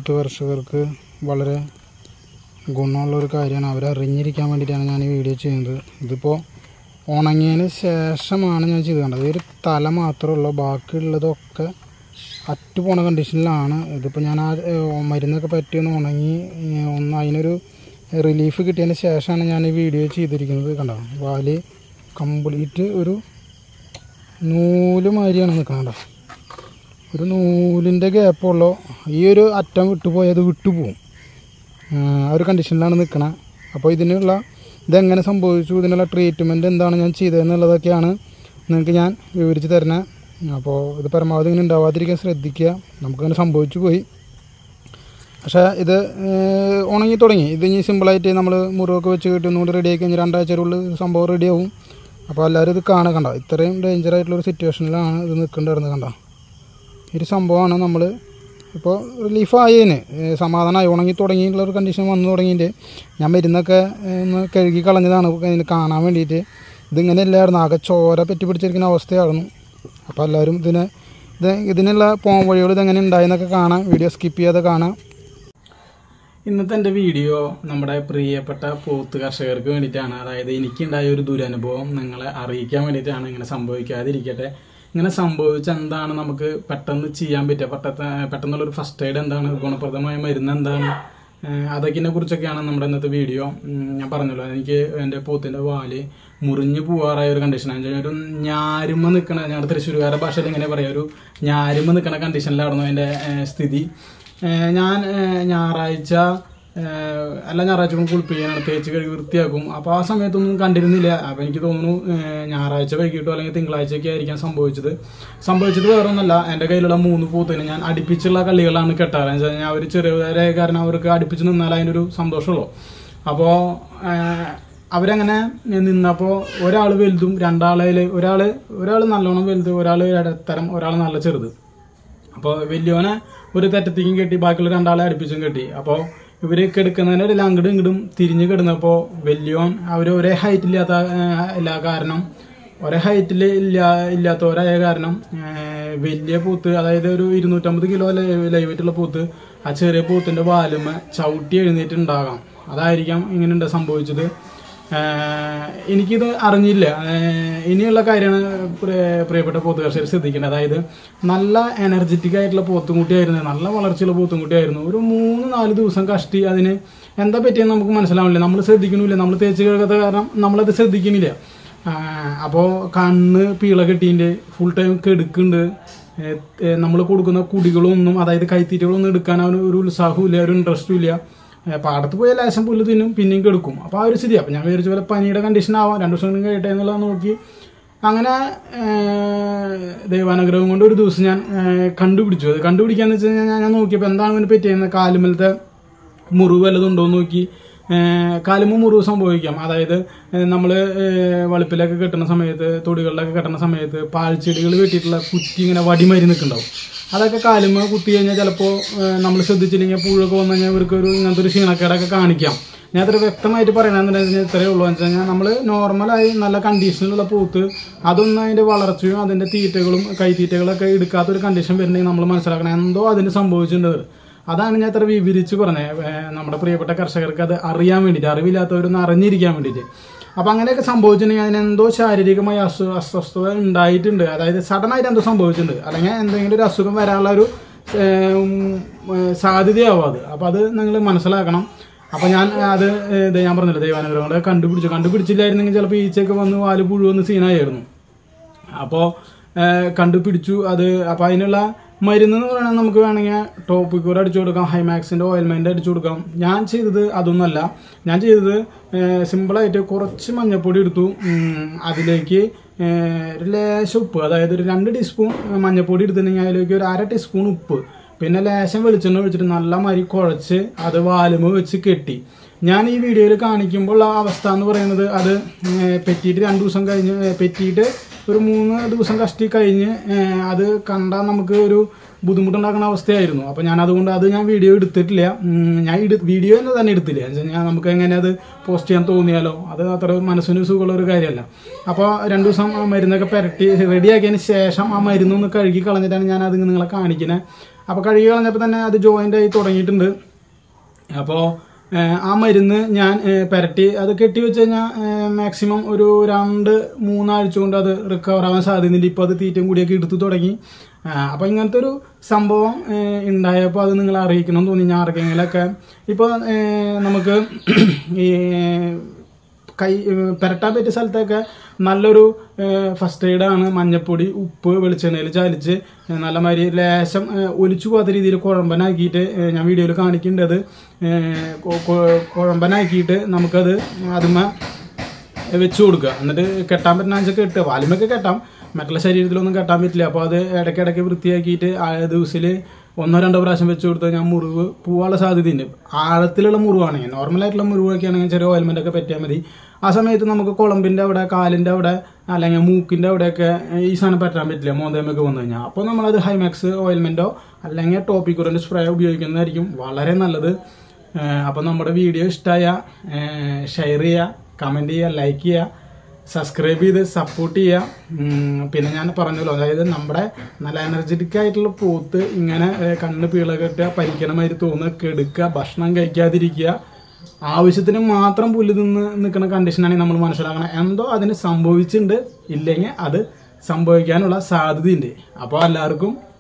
മറ്റ് കർഷകർക്ക് വളരെ ഗുണമുള്ള ഒരു കാര്യമാണ് അവരറിഞ്ഞിരിക്കാൻ വേണ്ടിയിട്ടാണ് ഞാൻ ഈ വീഡിയോ ചെയ്യുന്നത് ഇതിപ്പോൾ ഉണങ്ങിയതിന് ശേഷമാണ് ഞാൻ ചെയ്ത് കണ്ടത് ഒരു തല മാത്രമുള്ള ബാക്കിയുള്ളതൊക്കെ അറ്റു പോണ കണ്ടീഷനിലാണ് ഇതിപ്പോൾ ഞാൻ ആ ഏഹ്, മരുന്നൊക്കെ പറ്റി ഒന്ന് ഉണങ്ങി ഏഹ്, ഒന്ന് അതിനൊരു റിലീഫ് കിട്ടിയതിന് ശേഷമാണ് ഞാൻ ഈ വീഡിയോ ചെയ്തിരിക്കുന്നത് കണ്ടോ വാല് കംപ്ലീറ്റ് ഒരു നൂല് മാതിരിയാണ് നിൽക്കുന്നത് ഒരു നൂലിൻ്റെ ഗ്യാപ്പുള്ളൂ ഈ ഒരു അറ്റം വിട്ടുപോയത് വിട്ടുപോകും ആ ഒരു കണ്ടീഷനിലാണ് നിൽക്കണത് അപ്പോൾ ഇതിനുള്ള ഇതെങ്ങനെ സംഭവിച്ചു ഇതിനുള്ള ട്രീറ്റ്മെൻറ്റ് എന്താണ് ഞാൻ ചെയ്തതെന്നുള്ളതൊക്കെയാണ് നിങ്ങൾക്ക് ഞാൻ വിവരിച്ച് തരണേ അപ്പോൾ ഇത് പരമാവധി ഇങ്ങനെ ഉണ്ടാവാതിരിക്കാൻ ശ്രദ്ധിക്കുക നമുക്കങ്ങനെ സംഭവിച്ചു പോയി പക്ഷേ ഇത് ഏഹ്, ഉണങ്ങി തുടങ്ങി ഇത് ഇനി സിമ്പിളായിട്ട് നമ്മൾ മുറിവൊക്കെ വെച്ച് കിട്ടി ഒന്നുകൂടി റെഡി ആക്കി കഴിഞ്ഞാൽ രണ്ടാഴ്ചയുള്ളിൽ സംഭവം റെഡിയാവും അപ്പോൾ എല്ലാവരും ഇത് കാണാൻ കണ്ട ഇത്രയും ഡേഞ്ചർ ആയിട്ടുള്ളൊരു സിറ്റുവേഷനിലാണ് ഇത് നിൽക്കേണ്ടിരുന്നത് കണ്ട ഈ ഒരു സംഭവമാണ് നമ്മൾ ഇപ്പോൾ റിലീഫായതിന് സമാധാനമായി ഉണങ്ങി തുടങ്ങിയിട്ടുള്ള ഒരു കണ്ടീഷൻ വന്നു തുടങ്ങിയിട്ട് ഞാൻ മരുന്നൊക്കെ ഏഹ്, ഒന്ന് കഴുകി കളഞ്ഞതാണ് ഇതിന് കാണാൻ വേണ്ടിയിട്ട് ഇതിങ്ങനെ അല്ലായിരുന്നു ആകെ ചോര പറ്റി പിടിച്ചിരിക്കുന്ന അവസ്ഥയായിരുന്നു അപ്പോൾ എല്ലാവരും ഇതിന് ഇത് ഇതിനുള്ള പോം വഴികൾ ഇതെങ്ങനെ ഉണ്ടായെന്നൊക്കെ കാണാം വീഡിയോ സ്കിപ്പ് ചെയ്യാതെ കാണാം ഇന്നത്തെ എൻ്റെ വീഡിയോ നമ്മുടെ പ്രിയപ്പെട്ട പോത്ത് കർഷകർക്ക് വേണ്ടിയിട്ടാണ് അതായത് എനിക്കുണ്ടായ ഒരു ദുരനുഭവം നിങ്ങളെ അറിയിക്കാൻ വേണ്ടിയിട്ടാണ് ഇങ്ങനെ സംഭവിക്കാതിരിക്കട്ടെ ഇങ്ങനെ സംഭവിച്ച എന്താണ് നമുക്ക് പെട്ടെന്ന് ചെയ്യാൻ പറ്റുക പെട്ടെന്ന് പെട്ടെന്നുള്ളൊരു ഫസ്റ്റ് എയ്ഡ് എന്താണ് ഗുണപ്രദമായ മരുന്ന് എന്താണ് ഏഹ് അതൊക്കെ കുറിച്ചൊക്കെയാണ് നമ്മുടെ ഇന്നത്തെ വീഡിയോ ഉം, ഞാൻ പറഞ്ഞല്ലോ എനിക്ക് എൻ്റെ പോത്തിൻ്റെ വാല് മുറിഞ്ഞു പോകാറായ ഒരു കണ്ടീഷനാണ് ഒരു ഞാരുമ്മ നിൽക്കണ ഞങ്ങളുടെ തൃശ്ശൂർക്കാരുടെ ഭാഷയിൽ ഇങ്ങനെ പറയാം ഒരു ഞാരുമ്മ നിൽക്കണ കണ്ടീഷനിലായിരുന്നു എൻ്റെ ഏഹ്, സ്ഥിതി ഏഹ് ഞാൻ ഏഹ് ഞായറാഴ്ച ഏഹ് എല്ലാ ഞായറാഴ്ചകളും കുളിപ്പിക്കാനാണ് തേച്ച് കഴുകി വൃത്തിയാക്കും അപ്പോൾ ആ സമയത്തൊന്നും കണ്ടിരുന്നില്ല അപ്പോൾ എനിക്ക് തോന്നുന്നു ഏഹ് ഞായറാഴ്ച വൈകിട്ടോ അല്ലെങ്കിൽ തിങ്കളാഴ്ചയൊക്കെ ആയിരിക്കാം സംഭവിച്ചത് സംഭവിച്ചത് വേറെ ഒന്നല്ല എൻ്റെ കയ്യിലുള്ള മൂന്ന് പൂത്തിന് ഞാൻ അടുപ്പിച്ചുള്ള കളികളാണ് കെട്ടാറ് എന്ന് വെച്ച് കഴിഞ്ഞാൽ അവർ ചെറിയ കാരണം അവർക്ക് അടുപ്പിച്ച് നിന്നാൽ അതിനൊരു സന്തോഷമുള്ളൂ അപ്പോൾ അവരങ്ങനെ നിന്നപ്പോൾ ഒരാൾ വലുതും രണ്ടാളയിൽ ഒരാൾ ഒരാൾ നല്ലോണം വലുത് ഒരാൾ ഇടത്തരം ഒരാൾ നല്ല ചെറുത് അപ്പോൾ വലിയോനെ ഒരു തെറ്റത്തേക്കും കെട്ടി ബാക്കിയുള്ള രണ്ടാളെ അടുപ്പിച്ചും കെട്ടി അപ്പോൾ ഇവർ കിടക്കുന്നതിനിടയിൽ അങ്ങോട്ടും ഇങ്ങോട്ടും തിരിഞ്ഞ് കിടന്നപ്പോൾ വലിയോൻ അവർ ഒരേ ഹൈറ്റ് ഇല്ലാത്ത ഏഹ്, ഇല്ല കാരണം ഒരേ ഹൈറ്റിൽ ഇല്ല ഇല്ലാത്തവരായ കാരണം ഏഹ്, വലിയ പൂത്ത് അതായത് ഒരു ഇരുന്നൂറ്റമ്പത് കിലോ ലൈവറ്റുള്ള പൂത്ത് ആ ചെറിയ പൂത്തിൻ്റെ വാലുമ ചവിട്ടി എഴുന്നേറ്റുണ്ടാകാം അതായിരിക്കാം ഇങ്ങനെ സംഭവിച്ചത് ആഹ് എനിക്കിത് അറിഞ്ഞില്ല ആഹ് ഇനിയുള്ള കാര്യമാണ് പ്രിയ- പ്രിയപ്പെട്ട പോത്തുകർഷകർ ശ്രദ്ധിക്കേണ്ടത് അതായത് നല്ല എനർജറ്റിക് ആയിട്ടുള്ള പോത്തുംകുട്ടിയായിരുന്നു നല്ല വളർച്ചയുള്ള പോത്തുംകുട്ടിയായിരുന്നു ഒരു മൂന്ന് നാല് ദിവസം കഷ്ടി അതിന് എന്താ പറ്റിയെന്ന് നമുക്ക് മനസ്സിലാവില്ല നമ്മൾ ശ്രദ്ധിക്കണില്ല നമ്മൾ തേച്ച് കഴുകാത്ത കാരണം നമ്മളത് ശ്രദ്ധിക്കണില്ല അപ്പോൾ കണ്ണ് പീള കെട്ടീൻ്റെ ഫുൾ ടൈം കെടുക്കുന്നുണ്ട് നമ്മൾ കൊടുക്കുന്ന കുടികളൊന്നും അതായത് കൈത്തീറ്റകളൊന്നും എടുക്കാൻ അവന് ഒരു ഉത്സാഹവും ഇല്ല ഒരു ഇൻട്രസ്റ്റും ഇല്ല ഏ, പാടത്ത് പോയ ലേശം പുല്ല് തിന്നും പിന്നെയും കെടുക്കും അപ്പോൾ ആ ഒരു സ്ഥിതി അപ്പോൾ ഞാൻ വിചാരിച്ച പോലെ പനിയുടെ കണ്ടീഷൻ ആവാം രണ്ടു ദിവസം കഴിഞ്ഞ് കഴിയട്ടെ എന്നുള്ളത് നോക്കി അങ്ങനെ ഏ, ദൈവാനുഗ്രഹം കൊണ്ട് ഒരു ദിവസം ഞാൻ ഏ, കണ്ടുപിടിച്ചു അത് കണ്ടുപിടിക്കാന്ന് വെച്ച് കഴിഞ്ഞാൽ ഞാൻ നോക്കിയപ്പോൾ എന്താണ് ഇതിനെ പറ്റിയെന്ന് കാലുമലത്തെ മുറിവ് വല്ലതും ഉണ്ടോ എന്ന് നോക്കി കാലുമ്പോൾ മുറിവ് സംഭവിക്കാം അതായത് നമ്മൾ വെളുപ്പിലൊക്കെ കെട്ടുന്ന സമയത്ത് തൊടികളിലൊക്കെ കെട്ടുന്ന സമയത്ത് പാഴ്ചെടികൾ വെട്ടിയിട്ടുള്ള കുറ്റി ഇങ്ങനെ വടിമരി നിൽക്കുന്നുണ്ടാവും അതൊക്കെ കാലുമ്മ കുത്തി കഴിഞ്ഞാൽ ചിലപ്പോൾ നമ്മൾ ശ്രദ്ധിച്ചില്ലെങ്കിൽ പുഴൊക്കെ വന്നു കഴിഞ്ഞാൽ ഇവർക്ക് ഒരു ഇങ്ങനത്തെ ഒരു ക്ഷീണക്കേടൊക്കെ കാണിക്കാം ഞാൻ അത്ര വ്യക്തമായിട്ട് പറയണമെന്നുണ്ടെങ്കിൽ ഇത്രയേ ഉള്ളൂ എന്ന് വെച്ച് കഴിഞ്ഞാൽ നമ്മൾ നോർമലായി നല്ല കണ്ടീഷനിലുള്ള പൂത്ത് അതൊന്നും അതിൻ്റെ വളർച്ചയും അതിൻ്റെ തീറ്റകളും കൈത്തീറ്റകളൊക്കെ എടുക്കാത്തൊരു കണ്ടീഷൻ വരുന്നെങ്കിൽ നമ്മൾ മനസ്സിലാക്കണം എന്തോ അതിന് സംഭവിച്ചിട്ടുണ്ട് അതാണ് ഞാൻ അത്ര വിവരിച്ച് പറഞ്ഞത് ഏഹ് നമ്മുടെ പ്രിയപ്പെട്ട കർഷകർക്ക് അത് അറിയാൻ വേണ്ടിയിട്ട് അറിവില്ലാത്തവരൊന്ന് അറിഞ്ഞിരിക്കാൻ വേണ്ടിയിട്ട് അപ്പം അങ്ങനെയൊക്കെ സംഭവിച്ചിട്ടുണ്ടെങ്കിൽ അതിനെന്തോ ശാരീരികമായ അസു അസ്വസ്ഥത ഉണ്ടായിട്ടുണ്ട് അതായത് സഡനായിട്ട് എന്തോ സംഭവിച്ചിട്ടുണ്ട് അല്ലെങ്കിൽ എന്തെങ്കിലും ഒരു അസുഖം വരാനുള്ള ഒരു ഏഹ്, ഉം, ഏഹ്, സാധ്യതയാവും അത് അപ്പം അത് നിങ്ങൾ മനസ്സിലാക്കണം അപ്പം ഞാൻ അത് ഏഹ്, ഇത് ഞാൻ പറഞ്ഞില്ല ദൈവാനുഗ്രഹം കൊണ്ട് കണ്ടുപിടിച്ചു കണ്ടുപിടിച്ചില്ലായിരുന്നെങ്കിൽ ചിലപ്പോൾ ഈച്ചയൊക്കെ വന്ന് വാല് പുഴുവന്ന് സീനായിരുന്നു അപ്പോൾ കണ്ടുപിടിച്ചു അത് അപ്പോൾ അതിനുള്ള മരുന്ന് എന്ന് പറയുന്നത് നമുക്ക് വേണമെങ്കിൽ ടോപ്പിക്കൂർ അടിച്ചു കൊടുക്കാം ഹൈമാക്സിൻ്റെ ഓയിൽമെൻ്റ് അടിച്ചു കൊടുക്കാം ഞാൻ ചെയ്തത് അതൊന്നുമല്ല ഞാൻ ചെയ്തത് സിമ്പിളായിട്ട് കുറച്ച് മഞ്ഞൾപ്പൊടി എടുത്തു ഉം, അതിലേക്ക് ഏഹ്, ഒരു ലേശം ഉപ്പ് അതായത് ഒരു രണ്ട് ടീസ്പൂൺ മഞ്ഞൾപ്പൊടി എടുത്തിട്ടുണ്ടെങ്കിൽ അതിലേക്ക് ഒരു അര ടീസ്പൂൺ ഉപ്പ് പിന്നെ ലേശം വെളിച്ചെണ്ണ ഒഴിച്ചിട്ട് നല്ല മരി കുഴച്ച് അത് വാലുമ വെച്ച് കെട്ടി ഞാൻ ഈ വീഡിയോയിൽ കാണിക്കുമ്പോൾ ആ അവസ്ഥ എന്ന് പറയുന്നത് അത് ഏഹ്, പെറ്റിയിട്ട് രണ്ട് ദിവസം കഴിഞ്ഞ് ഏഹ്, പെറ്റിയിട്ട് ഒരു മൂന്ന് ദിവസം കഷ്ടി കഴിഞ്ഞ് ഏഹ്, അത് കണ്ടാൽ നമുക്ക് ഒരു ബുദ്ധിമുട്ടുണ്ടാക്കുന്ന അവസ്ഥയായിരുന്നു അപ്പോൾ ഞാൻ അതുകൊണ്ട് അത് ഞാൻ വീഡിയോ എടുത്തിട്ടില്ല ഉം, ഞാൻ എടു വീഡിയോ എന്ന് തന്നെ എടുത്തില്ല എന്ന് വെച്ച് കഴിഞ്ഞാൽ നമുക്ക് എങ്ങനെ അത് പോസ്റ്റ് ചെയ്യാൻ തോന്നിയാലോ അത് അത്ര മനസ്സിന് സുഖമുള്ള ഒരു കാര്യമല്ല അപ്പോൾ രണ്ട് ദിവസം ആ മരുന്നൊക്കെ പുരട്ടി റെഡിയാക്കിയതിന് ശേഷം ആ മരുന്നൊന്ന് കഴുകി കളഞ്ഞിട്ടാണ് ഞാൻ അത് നിങ്ങളെ കാണിക്കുന്നത് അപ്പോൾ കഴുകി കളഞ്ഞപ്പോൾ തന്നെ അത് ജോയിൻ്റ് ആയി തുടങ്ങിയിട്ടുണ്ട് അപ്പോൾ ആ മരുന്ന് ഞാൻ ഏഹ്, പുരട്ടി അത് കെട്ടി വെച്ച് കഴിഞ്ഞാൽ മാക്സിമം ഒരു രണ്ട് മൂന്നാഴ്ച കൊണ്ട് അത് റിക്കവർ ആവാൻ സാധ്യതയുണ്ട് ഇപ്പോൾ അത് തീറ്റയും കൂടിയൊക്കെ എടുത്തു തുടങ്ങി അപ്പോൾ ഇങ്ങനത്തെ ഒരു സംഭവം ഏഹ്, ഉണ്ടായപ്പോൾ അത് നിങ്ങളെ അറിയിക്കണം എന്ന് തോന്നി ഞാൻ ആർക്കെങ്കിലൊക്കെ ഇപ്പോൾ നമുക്ക് ഈ കൈ പുരട്ടാൻ പറ്റിയ സ്ഥലത്തൊക്കെ നല്ലൊരു ഫസ്റ്റ് എയ്ഡാണ് മഞ്ഞപ്പൊടി ഉപ്പ് വെളിച്ചെണ്ണയിൽ ചാലിച്ച് ഏഹ് നല്ല മാതിരി ലേശം ഏഹ് ഒലിച്ചു പോകാത്ത രീതിയിൽ കുഴമ്പനാക്കിയിട്ട് ഏഹ് ഞാൻ വീഡിയോയിൽ കാണിക്കേണ്ടത് കുഴമ്പനാക്കിയിട്ട് നമുക്കത് അതുമ്മ വെച്ച് കൊടുക്കുക എന്നിട്ട് കെട്ടാൻ പറ്റുന്ന വെച്ചാൽ കെട്ടുക വാലുമൊക്കെ കെട്ടാം മറ്റുള്ള ശരീരത്തിലൊന്നും കെട്ടാൻ പറ്റില്ല അപ്പോൾ അത് ഇടയ്ക്കിടയ്ക്ക് വൃത്തിയാക്കിയിട്ട് ആ ദിവസത്തിൽ ഒന്നോ രണ്ടോ പ്രാവശ്യം വെച്ച് കൊടുത്താൽ ഞാൻ മുറിവ് പോവാനുള്ള സാധ്യതയുണ്ട് ആഴത്തിലുള്ള മുറിവാണെങ്കിൽ നോർമലായിട്ടുള്ള മുറിവൊക്കെ ആണെങ്കിൽ ചെറിയ ഓയിൽമെൻ്റ് ഒക്കെ പറ്റിയാൽ മതി ആ സമയത്ത് നമുക്ക് കുളമ്പിൻ്റെ അവിടെ കാലിൻ്റെ അവിടെ അല്ലെങ്കിൽ മൂക്കിൻ്റെ അവിടെയൊക്കെ ഈ സാധനം പറ്റാൻ പറ്റില്ല മോന്തേമൊക്കെ വന്നു കഴിഞ്ഞാൽ അപ്പോൾ നമ്മളത് ഹൈമാക്സ് ഓയിൽമെൻറ്റോ അല്ലെങ്കിൽ ടോപ്പിക്കുറിൻ്റെ സ്പ്രേ ഉപയോഗിക്കുന്നതായിരിക്കും വളരെ നല്ലത് അപ്പോൾ നമ്മുടെ വീഡിയോ ഇഷ്ടമായ ഷെയർ ചെയ്യുക കമൻറ്റ് ചെയ്യുക ലൈക്ക് ചെയ്യുക സബ്സ്ക്രൈബ് ചെയ്ത് സപ്പോർട്ട് ചെയ്യുക ഉം, പിന്നെ ഞാൻ പറഞ്ഞല്ലോ അതായത് നമ്മുടെ നല്ല എനർജറ്റിക് ആയിട്ടുള്ള പോത്ത് ഇങ്ങനെ ഏഹ്, കണ്ണ് പീള കെട്ടുക പരിക്കണമാതിരി തോന്നുക കെടുക്കുക ഭക്ഷണം കഴിക്കാതിരിക്കുക ആവശ്യത്തിന് മാത്രം പുല്ല് തിന്ന് നിൽക്കുന്ന കണ്ടീഷനാണ് നമ്മൾ മനസ്സിലാക്കണം എന്തോ അതിന് സംഭവിച്ചിട്ടുണ്ട് ഇല്ലെങ്കിൽ അത് സംഭവിക്കാനുള്ള സാധ്യതയുണ്ട് അപ്പോൾ എല്ലാവർക്കും